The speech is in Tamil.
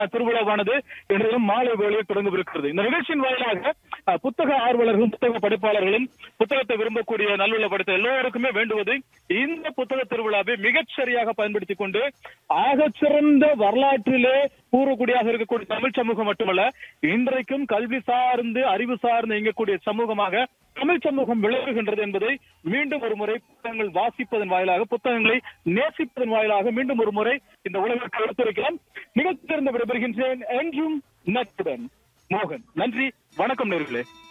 திருவிழாவானது இன்றைய மாலை வேளையில் தொடங்கவிருக்கிறது இந்த நிகழ்ச்சியின் வாயிலாக அஹ், புத்தக ஆர்வலர்களும் புத்தக படிப்பாளர்களும் புத்தகத்தை விரும்பக்கூடிய நல்லுள்ள படுத்த எல்லோருக்குமே வேண்டுவது இந்த புத்தக திருவிழாவை மிகச் சரியாக பயன்படுத்திக் கொண்டு ஆகச்சிறந்த வரலாற்றிலே கூறக்கூடியாக இருக்கக்கூடிய தமிழ் சமூகம் மட்டுமல்ல இன்றைக்கும் கல்வி சார்ந்து அறிவு சார்ந்து இயங்கக்கூடிய சமூகமாக தமிழ் சமூகம் விளங்குகின்றது என்பதை மீண்டும் ஒரு முறை புத்தகங்கள் வாசிப்பதன் வாயிலாக புத்தகங்களை நேசிப்பதன் வாயிலாக மீண்டும் ஒரு முறை இந்த உலகிற்கு எடுத்துரைக்கலாம் நிகழ்ச்சியிலிருந்து விடைபெறுகின்றேன் என்றும் நட்புடன் மோகன் நன்றி வணக்கம் நேர்களே